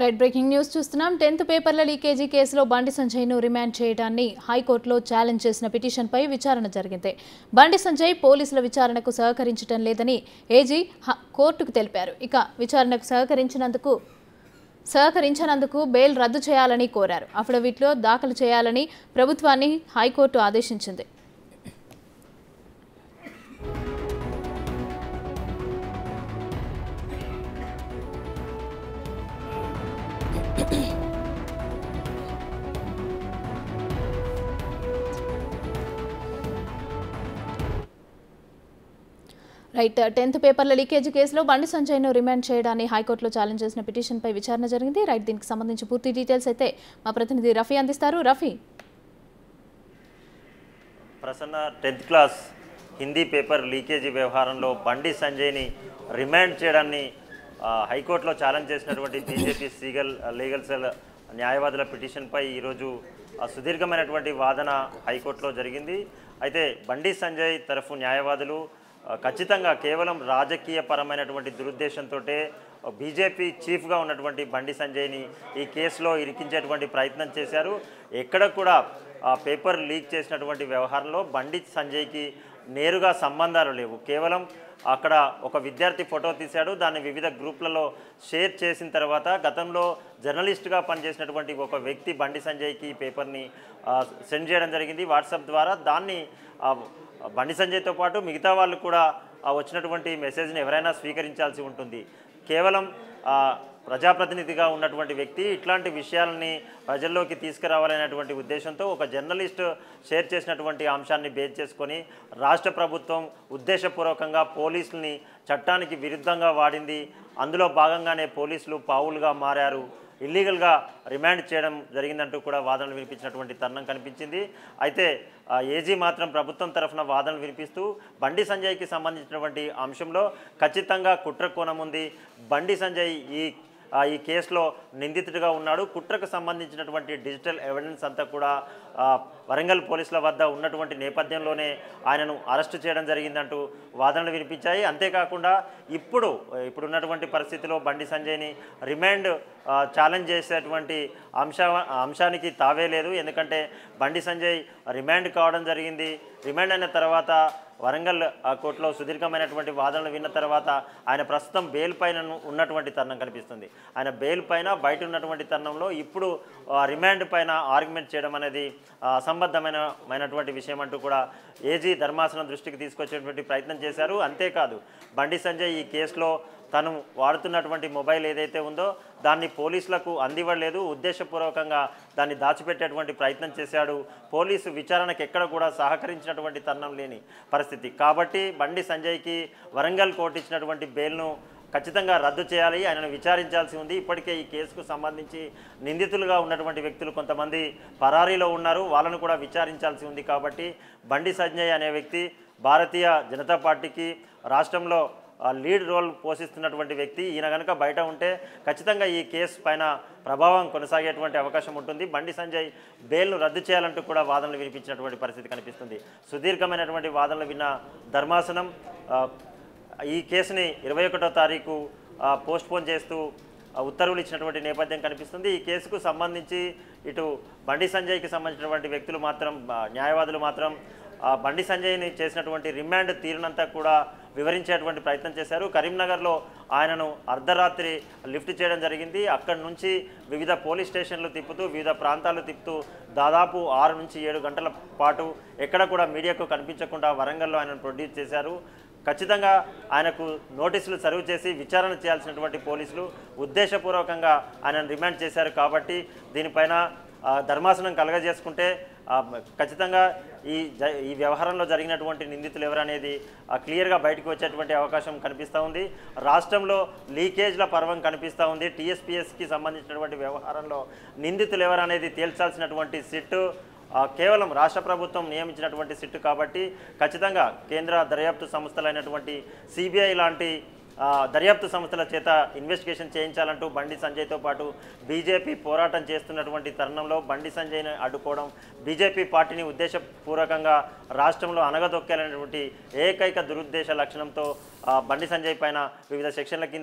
right breaking news చూస్తున్నాం tenth పేపర్ల leakage కేసులో బండి సంజయ్ను రిమాండ్ చేయడాన్ని హైకోర్టులో ఛాలెంజ్ చేసిన పిటిషన్పై విచారణ జరిగింది బండి సంజయ్ పోలీసుల విచారణకు సహకరించడం లేదని ఏజీ హ- కోర్టుకు తెలిపారు ఇక విచారణకు సహకరించినందుకు సహకరించనందుకు బెయిల్ రద్దు చేయాలని కోరారు అఫిడవిట్లో దాఖలు చేయాలని ప్రభుత్వాన్ని హైకోర్టు ఆదేశించింది రైట్ టెన్త్ పేపర్ల లీకేజ్ కేసులో బండి సంజయ్ను రిమాండ్ చేయడాన్ని హైకోర్టులో ఛాలెంజ్ చేసిన పిటిషన్పై విచారణ జరిగింది రైట్ దీనికి సంబంధించి పూర్తి డీటెయిల్స్ అయితే మా ప్రతినిధి రఫీ అందిస్తారు Rafi Prasanna tenth class Hindi paper leakage వ్యవహారంలో బండి సంజయ్ని రిమాండ్ చేయడాన్ని ఆ, హైకోర్టులో ఛాలెంజ్ చేసినటువంటి బీజేపీ సీగల్ లీగల్ సెల్ న్యాయవాదుల పిటిషన్పై ఈరోజు ఆ, సుదీర్ఘమైనటువంటి వాదన హైకోర్టులో జరిగింది అయితే బండి సంజయ్ తరఫు న్యాయవాదులు ఆ, ఖచ్చితంగా కేవలం రాజకీయ పరమైనటువంటి దురుద్దేశంతో బీజేపీ చీఫ్గా ఉన్నటువంటి బండి సంజయ్ని ఈ కేసులో ఇరికించేటువంటి ప్రయత్నం చేశారు ఎక్కడ కూడా ఆ పేపర్ లీక్ చేసినటువంటి వ్యవహారంలో బండి సంజయ్కి నేరుగా సంబంధాలు లేవు కేవలం అక్కడ ఒక విద్యార్థి ఫోటో తీశాడు దాన్ని వివిధ గ్రూప్లలో షేర్ చేసిన తర్వాత గతంలో జర్నలిస్ట్గా పనిచేసినటువంటి ఒక వ్యక్తి బండి సంజయ్కి ఈ పేపర్ని ఆ, సెండ్ చేయడం జరిగింది వాట్సాప్ ద్వారా దాన్ని ఆ, బండి సంజయ్తో పాటు మిగతా వాళ్ళు కూడా ఆ వచ్చినటువంటి మెసేజ్ని ఎవరైనా స్వీకరించాల్సి ఉంటుంది కేవలం ఆ, ప్రజాప్రతినిధిగా ఉన్నటువంటి వ్యక్తి ఇట్లాంటి విషయాలని ప్రజల్లోకి తీసుకురావాలనేటువంటి ఉద్దేశంతో ఒక జర్నలిస్ట్ షేర్ చేసినటువంటి అంశాన్ని బేస్ చేసుకొని రాష్ట్ర ప్రభుత్వం ఉద్దేశపూర్వకంగా పోలీసుల్ని చట్టానికి విరుద్ధంగా వాడింది అందులో భాగంగానే పోలీసులు పావులుగా మారారు ఇల్లీగల్గా రిమాండ్ చేయడం జరిగిందంటూ కూడా వాదనలు వినిపించినటువంటి తరుణం కనిపించింది అయితే ఆ, ఏజీ మాత్రం ప్రభుత్వం తరఫున వాదనలు వినిపిస్తూ బండి సంజయ్కి సంబంధించినటువంటి అంశంలో ఖచ్చితంగా కుట్ర కోణం ఉంది బండి సంజయ్ ఈ ఆ, ఈ కేసులో నిందితుడిగా ఉన్నాడు కుట్రకు సంబంధించినటువంటి డిజిటల్ ఎవిడెన్స్ అంతా కూడా ఆ, వరంగల్ పోలీసుల వద్ద ఉన్నటువంటి నేపథ్యంలోనే ఆయనను అరెస్టు చేయడం జరిగిందంటూ వాదనలు వినిపించాయి అంతేకాకుండా ఇప్పుడు ఇప్పుడు ఉన్నటువంటి పరిస్థితిలో బండి సంజయ్ని రిమాండ్ ఆ, ఛాలెంజ్ చేసేటువంటి అంశ అంశానికి తావే లేదు ఎందుకంటే బండి సంజయ్ రిమాండ్ కావడం జరిగింది రిమాండ్ అయిన తర్వాత వరంగల్ ఆ, కోర్టులో సుదీర్ఘమైనటువంటి వాదనలు విన్న తర్వాత ఆయన ప్రస్తుతం బెయిల్ పైన ఉన్నటువంటి తరుణం కనిపిస్తుంది ఆయన బెయిల్ పైన బయట ఉన్నటువంటి తరుణంలో ఇప్పుడు ఆ, రిమాండ్ పైన ఆర్గ్యుమెంట్ చేయడం అనేది ఆ, అసంబద్ధమైన మైనటువంటి విషయం అంటూ కూడా ఏజీ ధర్మాసనం దృష్టికి తీసుకొచ్చేటువంటి ప్రయత్నం చేశారు అంతేకాదు బండి సంజయ్ ఈ కేసులో తను వాడుతున్నటువంటి మొబైల్ ఏదైతే ఉందో దాన్ని పోలీసులకు అందివ్వలేదు ఉద్దేశపూర్వకంగా దాన్ని దాచిపెట్టేటువంటి ప్రయత్నం చేశాడు పోలీసు విచారణకు ఎక్కడ కూడా సహకరించినటువంటి తరుణం లేని పరిస్థితి కాబట్టి బండి సంజయ్కి వరంగల్ కోర్టు ఇచ్చినటువంటి బెయిల్ను ఖచ్చితంగా రద్దు చేయాలి ఆయనను విచారించాల్సి ఉంది ఇప్పటికే ఈ కేసుకు సంబంధించి నిందితులుగా ఉన్నటువంటి వ్యక్తులు కొంతమంది పరారీలో ఉన్నారు వాళ్ళను కూడా విచారించాల్సి ఉంది కాబట్టి బండి సంజయ్ అనే వ్యక్తి భారతీయ జనతా పార్టీకి రాష్ట్రంలో ఆ, లీడ్ రోల్ పోషిస్తున్నటువంటి వ్యక్తి ఈయన కనుక బయట ఉంటే ఖచ్చితంగా ఈ కేసు పైన ప్రభావం కొనసాగేటువంటి అవకాశం ఉంటుంది బండి సంజయ్ బెయిల్ను రద్దు చేయాలంటూ కూడా వాదనలు వినిపించినటువంటి పరిస్థితి కనిపిస్తుంది సుదీర్ఘమైనటువంటి వాదనలు విన్న ధర్మాసనం ఆ, ఈ కేసుని ఇరవై ఒకటో తారీఖు పోస్ట్ పోన్ చేస్తూ ఆ, ఉత్తర్వులు ఇచ్చినటువంటి నేపథ్యం కనిపిస్తుంది ఈ కేసుకు సంబంధించి ఇటు బండి సంజయ్కి సంబంధించినటువంటి వ్యక్తులు మాత్రం ఆ, న్యాయవాదులు మాత్రం ఆ, బండి సంజయ్ని చేసినటువంటి రిమాండ్ తీరునంతా కూడా వివరించేటువంటి ప్రయత్నం చేశారు కరీంనగర్లో ఆయనను అర్ధరాత్రి లిఫ్ట్ చేయడం జరిగింది అక్కడి నుంచి వివిధ పోలీస్ స్టేషన్లు తిప్పుతూ వివిధ ప్రాంతాలు తిప్పుతూ దాదాపు ఆరు నుంచి ఏడు గంటల పాటు ఎక్కడ కూడా మీడియాకు కనిపించకుండా వరంగల్లో ఆయనను ప్రొడ్యూస్ చేశారు ఖచ్చితంగా ఆయనకు నోటీసులు సర్వ్ చేసి విచారణ చేయాల్సినటువంటి పోలీసులు ఉద్దేశపూర్వకంగా ఆయనను రిమాండ్ చేశారు కాబట్టి దీనిపైన ఆ, ధర్మాసనం కలగజేసుకుంటే ఆ, ఖచ్చితంగా ఈ జ ఈ వ్యవహారంలో జరిగినటువంటి నిందితులు ఎవరనేది ఆ, క్లియర్గా బయటకు వచ్చేటువంటి అవకాశం కనిపిస్తూ ఉంది రాష్ట్రంలో లీకేజ్ల పర్వం కనిపిస్తూ ఉంది టీఎస్పీఎస్కి సంబంధించినటువంటి వ్యవహారంలో నిందితులు ఎవరనేది తేల్చాల్సినటువంటి సిట్టు ఆ, కేవలం రాష్ట్ర ప్రభుత్వం నియమించినటువంటి సిట్టు కాబట్టి ఖచ్చితంగా కేంద్ర దర్యాప్తు సంస్థలైనటువంటి సిబిఐ లాంటి ఆ, దర్యాప్తు సంస్థల చేత ఇన్వెస్టిగేషన్ చేయించాలంటూ బండి సంజయ్తో పాటు బీజేపీ పోరాటం చేస్తున్నటువంటి తరుణంలో బండి సంజయ్ని అడ్డుకోవడం బీజేపీ పార్టీని ఉద్దేశపూర్వకంగా రాష్ట్రంలో అనగదొక్కాలనేటువంటి ఏకైక దురుద్దేశ లక్షణంతో ఆ, బండి సంజయ్ పైన వివిధ సెక్షన్ల కింద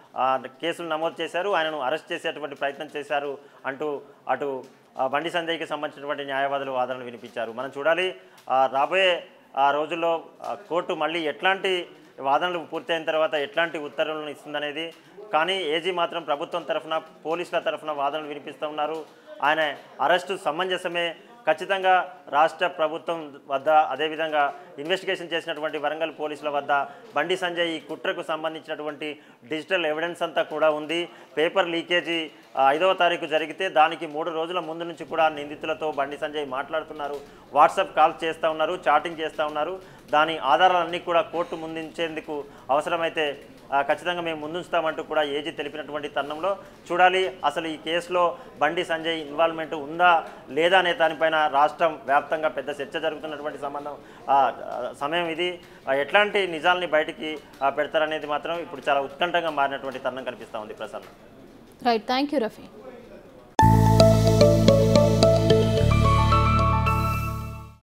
ఆ, కేసులు నమోదు చేశారు ఆయనను అరెస్ట్ చేసేటువంటి ప్రయత్నం చేశారు అంటూ అటు ఆ, బండి సంజయ్కి సంబంధించినటువంటి న్యాయవాదులు వాదనలు వినిపించారు మనం చూడాలి ఆ, రాబోయే ఆ రోజుల్లో ఆ, కోర్టు మళ్ళీ ఎట్లాంటి వాదనలు పూర్తయిన తర్వాత ఎట్లాంటి ఉత్తర్వులను ఇస్తుందనేది కానీ ఏజీ మాత్రం ప్రభుత్వం తరఫున పోలీసుల తరఫున వాదనలు వినిపిస్తూ ఉన్నారు ఆయన అరెస్టు సమంజసమే ఖచ్చితంగా రాష్ట్ర ప్రభుత్వం వద్ద అదేవిధంగా ఇన్వెస్టిగేషన్ చేసినటువంటి వరంగల్ పోలీసుల వద్ద బండి సంజయ్ ఈ కుట్రకు సంబంధించినటువంటి డిజిటల్ ఎవిడెన్స్ అంతా కూడా ఉంది పేపర్ లీకేజీ ఆ, ఐదవ తారీఖు జరిగితే దానికి మూడు రోజుల ముందు నుంచి కూడా నిందితులతో బండి సంజయ్ మాట్లాడుతున్నారు వాట్సాప్ కాల్ చేస్తూ ఉన్నారు చాటింగ్ చేస్తూ ఉన్నారు దాని ఆధారాలన్నీ కూడా కోర్టు ముందుంచేందుకు అవసరమైతే ఆ, ఖచ్చితంగా మేము ముందుంచుతామంటూ కూడా ఏజీ తెలిపినటువంటి తరుణంలో చూడాలి అసలు ఈ కేసులో బండి సంజయ్ ఇన్వాల్వ్మెంట్ ఉందా లేదా అనే దానిపైన రాష్ట్రం వ్యాప్తంగా పెద్ద చర్చ జరుగుతున్నటువంటి సంబంధం ఆ, ఆ, సమయం ఇది ఆ, ఎట్లాంటి నిజాల్ని బయటికి ఆ, పెడతారనేది మాత్రం ఇప్పుడు చాలా ఉత్కంఠంగా మారినటువంటి తరుణం కనిపిస్తూ ఉంది Prasanna right thank you Rafi